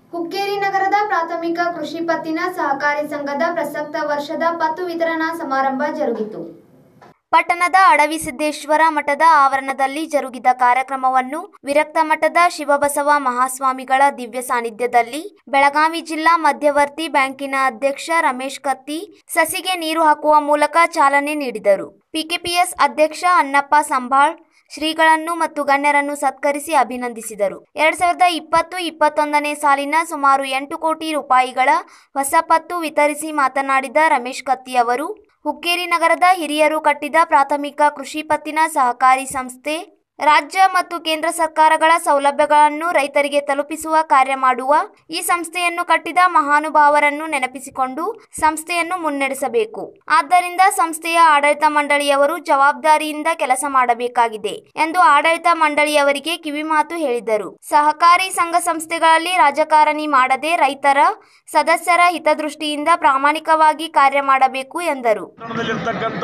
ಹುಕ್ಕೇರಿ ನಗರದ ಪ್ರಾಥಮಿಕ ಕೃಷಿ ಪತ್ತಿನ ಸಹಕಾರಿ ಸಂಘದ ಪ್ರಸಕ್ತ ವರ್ಷದ ಪತ್ತು ವಿತರಣಾ ಸಮಾರಂಭ ಜರುಗಿತು ಪಟ್ಟಣದ ಅಡವಿಸಿದ್ದೇಶ್ವರ ಮಠದ ಆವರಣದಲ್ಲಿ ಜರುಗಿದ ಕಾರ್ಯಕ್ರಮವನ್ನು ವಿರಕ್ತ ಮಠದ ಶಿವಬಸವ ಮಹಾಸ್ವಾಮಿಗಳ ದಿವ್ಯ ಸಾನ್ನಿಧ್ಯದಲ್ಲಿ ಬೆಳಗಾವಿ ಜಿಲ್ಲಾ ಮಧ್ಯವರ್ತಿ ಬ್ಯಾಂಕಿನ ಅಧ್ಯಕ್ಷ ರಮೇಶ್ ಕತ್ತಿ ಸಸಿಗೆ ನೀರು ಹಾಕುವ ಮೂಲಕ ಚಾಲನೆ ನೀಡಿದರು ಪಿಕೆಪಿಎಸ್ ಅಧ್ಯಕ್ಷ ಅನ್ನಪ್ಪ ಸಂಭಾಳ್ ಶ್ರೀಗಳನ್ನು ಮತ್ತು ಗಣ್ಯರನ್ನು ಸತ್ಕರಿಸಿ ಅಭಿನಂದಿಸಿದರು ಎರಡ್ ಸಾವಿರದ ಇಪ್ಪತ್ತು ಇಪ್ಪತ್ತೊಂದನೇ ಸಾಲಿನ ಸುಮಾರು ಎಂಟು ಕೋಟಿ ರೂಪಾಯಿಗಳ ಹೊಸ ಪತ್ತು ವಿತರಿಸಿ ಮಾತನಾಡಿದ ರಮೇಶ್ ಕತ್ತಿ ಅವರು ಹುಕ್ಕೇರಿ ನಗರದ ಹಿರಿಯರು ಕಟ್ಟಿದ ಪ್ರಾಥಮಿಕ ಕೃಷಿ ಪತ್ತಿನ ಸಹಕಾರಿ ಸಂಸ್ಥೆ ರಾಜ್ಯ ಮತ್ತು ಕೇಂದ್ರ ಸರ್ಕಾರಗಳ ಸೌಲಭ್ಯಗಳನ್ನು ರೈತರಿಗೆ ತಲುಪಿಸುವ ಕಾರ್ಯ ಮಾಡುವ ಈ ಸಂಸ್ಥೆಯನ್ನು ಕಟ್ಟಿದ ಮಹಾನುಭಾವರನ್ನು ನೆನಪಿಸಿಕೊಂಡು ಸಂಸ್ಥೆಯನ್ನು ಮುನ್ನಡೆಸಬೇಕು ಆದ್ದರಿಂದ ಸಂಸ್ಥೆಯ ಆಡಳಿತ ಮಂಡಳಿಯವರು ಜವಾಬ್ದಾರಿಯಿಂದ ಕೆಲಸ ಮಾಡಬೇಕಾಗಿದೆ ಎಂದು ಆಡಳಿತ ಮಂಡಳಿಯವರಿಗೆ ಕಿವಿಮಾತು ಹೇಳಿದರು ಸಹಕಾರಿ ಸಂಘ ಸಂಸ್ಥೆಗಳಲ್ಲಿ ರಾಜಕಾರಣಿ ಮಾಡದೆ ರೈತರ ಸದಸ್ಯರ ಹಿತದೃಷ್ಟಿಯಿಂದ ಪ್ರಾಮಾಣಿಕವಾಗಿ ಕಾರ್ಯ ಮಾಡಬೇಕು ಎಂದರು ಪಟ್ಟಣದಲ್ಲಿರ್ತಕ್ಕಂಥ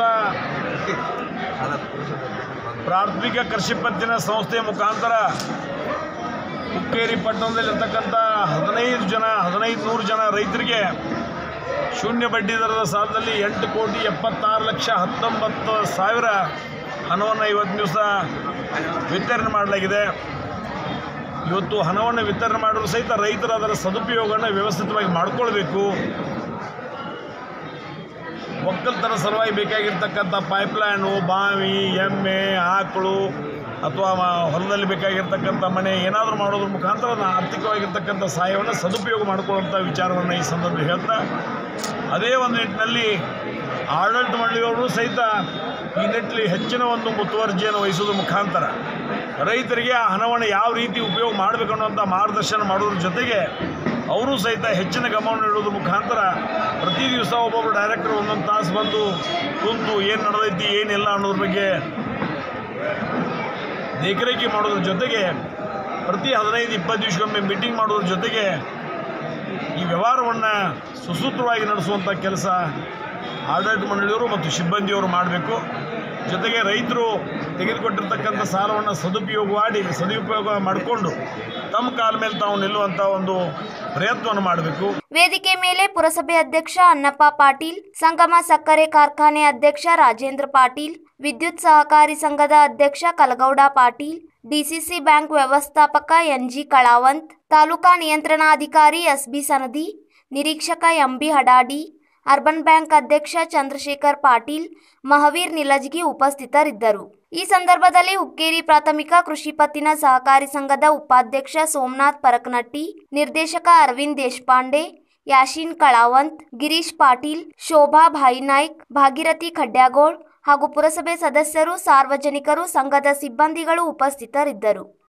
ಪ್ರಾಥಮಿಕ ಕೃಷಿ ಪತ್ತಿನ ಸಂಸ್ಥೆಯ ಮುಖಾಂತರ ಹುಕ್ಕೇರಿ ಪಟ್ಟಣದಲ್ಲಿರ್ತಕ್ಕಂಥ ಹದಿನೈದು ಜನ ಹದಿನೈದು ನೂರು ಜನ ರೈತರಿಗೆ ಶೂನ್ಯ ಬಡ್ಡಿ ದರದ ಸಾಲದಲ್ಲಿ ಎಂಟು ಕೋಟಿ ಎಪ್ಪತ್ತಾರು ಲಕ್ಷ ಹತ್ತೊಂಬತ್ತು ಸಾವಿರ ಹಣವನ್ನು ಇವತ್ತು ದಿವಸ ವಿತರಣೆ ಮಾಡಲಾಗಿದೆ ಇವತ್ತು ಹಣವನ್ನು ವಿತರಣೆ ಮಾಡಲು ಸಹಿತ ರೈತರು ಅದರ ಸದುಪಯೋಗವನ್ನು ವ್ಯವಸ್ಥಿತವಾಗಿ ಮಾಡಿಕೊಳ್ಬೇಕು ಒಕ್ಕಲ್ತನ ಸಲುವಾಗಿ ಬೇಕಾಗಿರ್ತಕ್ಕಂಥ ಪೈಪ್ಲೈನು ಬಾವಿ ಎಮ್ಮೆ ಆಕಳು ಅಥವಾ ಮ- ಹೊಲದಲ್ಲಿ ಬೇಕಾಗಿರ್ತಕ್ಕಂಥ ಮನೆ ಏನಾದರೂ ಮಾಡೋದ್ರ ಮುಖಾಂತರ ಅದನ್ನ ಆರ್ಥಿಕವಾಗಿರ್ತಕ್ಕಂಥ ಸಹಾಯವನ್ನು ಸದುಪಯೋಗ ಮಾಡಿಕೊಳ್ಳುವಂಥ ವಿಚಾರವನ್ನು ಈ ಸಂದರ್ಭ ಹೇಳ್ತಾ ಅದೇ ಒಂದು ನಿಟ್ಟಿನಲ್ಲಿ ಆಡಳಿತ ಮಂಡಳಿಯವರು ಸಹಿತ ಈ ನಿಟ್ಟಿನಲ್ಲಿ ಹೆಚ್ಚಿನ ಒಂದು ಮುತುವರ್ಜಿಯನ್ನು ವಹಿಸೋದ್ರ ಮುಖಾಂತರ ರೈತರಿಗೆ ಆ ಹಣವನ್ನು ಯಾವ ರೀತಿ ಉಪಯೋಗ ಮಾಡಬೇಕು ಅನ್ನೋಂಥ ಮಾರ್ಗದರ್ಶನ ಮಾಡೋದ್ರ ಜೊತೆಗೆ ಅವರು ಸಹಿತ ಹೆಚ್ಚಿನ ಗಮನ ನೀಡೋದ್ರ ಮುಖಾಂತರ ಪ್ರತಿ ದಿವಸ ಒಬ್ಬೊಬ್ಬರು ಡೈರೆಕ್ಟರ್ ಒಂದೊಂದು ತಾಸು ಬಂದು ಕುಂತು ಏನು ನಡೆದೈತಿ ಏನಿಲ್ಲ ಅನ್ನೋದ್ರ ಬಗ್ಗೆ ದೇಖರೇಖೆ ಮಾಡೋದ್ರ ಜೊತೆಗೆ ಪ್ರತಿ ಹದಿನೈದು ಇಪ್ಪತ್ತು ದಿವಸಕ್ಕೊಮ್ಮೆ ಮೀಟಿಂಗ್ ಮಾಡೋದ್ರ ಜೊತೆಗೆ ಈ ವ್ಯವಹಾರವನ್ನು ಸುಸೂತ್ರವಾಗಿ ನಡೆಸುವಂಥ ಕೆಲಸ ಆಡಳಿತ ಮಂಡಳಿಯವರು ಮತ್ತು ಸಿಬ್ಬಂದಿಯವರು ಮಾಡಬೇಕು ಜೊತೆಗೆ ರೈತರು ತೆಗೆದುಕೊಟ್ಟಿರ್ತಕ್ಕಂಥ ಸಾಲವನ್ನು ಸದುಪಯೋಗ ಮಾಡಿ ಸದುಪಯೋಗ ಮಾಡಿಕೊಂಡು ತಮ್ಮ ಕಾಲ ಮೇಲೆ ತಾವು ನಿಲ್ಲುವಂಥ ಒಂದು ಪ್ರಯತ್ನವನ್ನು ಮಾಡಬೇಕು ವೇದಿಕೆ ಮೇಲೆ ಪುರಸಭೆ ಅಧ್ಯಕ್ಷ ಅನ್ನಪ್ಪ ಪಾಟೀಲ್ ಸಂಗಮ ಸಕ್ಕರೆ ಕಾರ್ಖಾನೆ ಅಧ್ಯಕ್ಷ ರಾಜೇಂದ್ರ ಪಾಟೀಲ್ ವಿದ್ಯುತ್ ಸಹಕಾರಿ ಸಂಘದ ಅಧ್ಯಕ್ಷ ಕಲಗೌಡ ಪಾಟೀಲ್ ಡಿಸಿಸಿ ಬ್ಯಾಂಕ್ ವ್ಯವಸ್ಥಾಪಕ ಎನ್ಜಿ ಕಳಾವಂತ್ ತಾಲೂಕಾ ನಿಯಂತ್ರಣಾಧಿಕಾರಿ ಎಸ್ಬಿ ಸನದಿ ನಿರೀಕ್ಷಕ ಎಂಬಿ ಹಡಾಡಿ ಅರ್ಬನ್ ಬ್ಯಾಂಕ್ ಅಧ್ಯಕ್ಷ ಚಂದ್ರಶೇಖರ್ ಪಾಟೀಲ್ ಮಹಾವೀರ್ ನಿಲಜ್ಗಿ ಉಪಸ್ಥಿತರಿದ್ದರು ಈ ಸಂದರ್ಭದಲ್ಲಿ ಹುಕ್ಕೇರಿ ಪ್ರಾಥಮಿಕ ಕೃಷಿ ಪತ್ತಿನ ಸಹಕಾರಿ ಸಂಘದ ಉಪಾಧ್ಯಕ್ಷ ಸೋಮನಾಥ್ ಪರಕನಟ್ಟಿ ನಿರ್ದೇಶಕ ಅರವಿಂದ್ ದೇಶಪಾಂಡೆ ಯಾಶೀನ್ ಕಳಾವಂತ್ ಗಿರೀಶ್ ಪಾಟೀಲ್ ಶೋಭಾ ಭಾಯಿನಾಯ್ಕ್ ಭಾಗೀರಥಿ ಖಡ್ಯಾಗೋಳ್ ಹಾಗೂ ಪುರಸಭೆ ಸದಸ್ಯರು ಸಾರ್ವಜನಿಕರು ಸಂಘದ ಸಿಬ್ಬಂದಿಗಳು ಉಪಸ್ಥಿತರಿದ್ದರು